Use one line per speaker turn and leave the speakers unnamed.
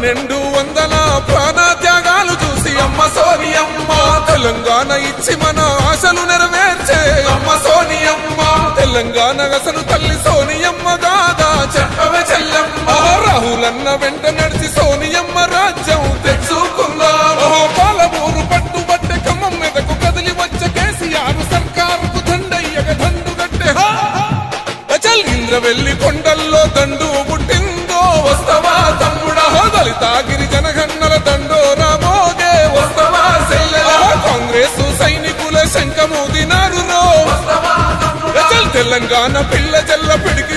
పన్నెండు వందల ప్రాణ త్యాగాలు చూసి అమ్మ సోనియమ్మ తెలంగాణ ఇచ్చి మన ఆశలు నెరవేర్చే అమ్మ సోనియమ్మ తెలంగాణ అసలు తల్లి సోనియమ్మ గాదా చెప్పవే చెల్లెమ్మ రాహులన్న వెంట నడిచి సోనియమ్మ రాజ్యం తెచ్చుకుందాం ఓహో పాలమూరు పట్టుబట్టే ఖమ్మం మీదకు కదిలి వచ్చే కేసీఆర్ సర్కారుకు దండయ్యగ దండు గట్టే హా! అచల్ ఇంద్ర వెళ్ళి కొండల్లో దండు పుట్టిందో వస్తవా తమ్ముడా దళిత గిరిజన గన్నల దండో రామోగే వస్తవా సెల్లెలా కాంగ్రెస్ సైనికుల శంఖము దినారు రో అచల్ తెలంగాణ పిల్ల జల్ల పిడికి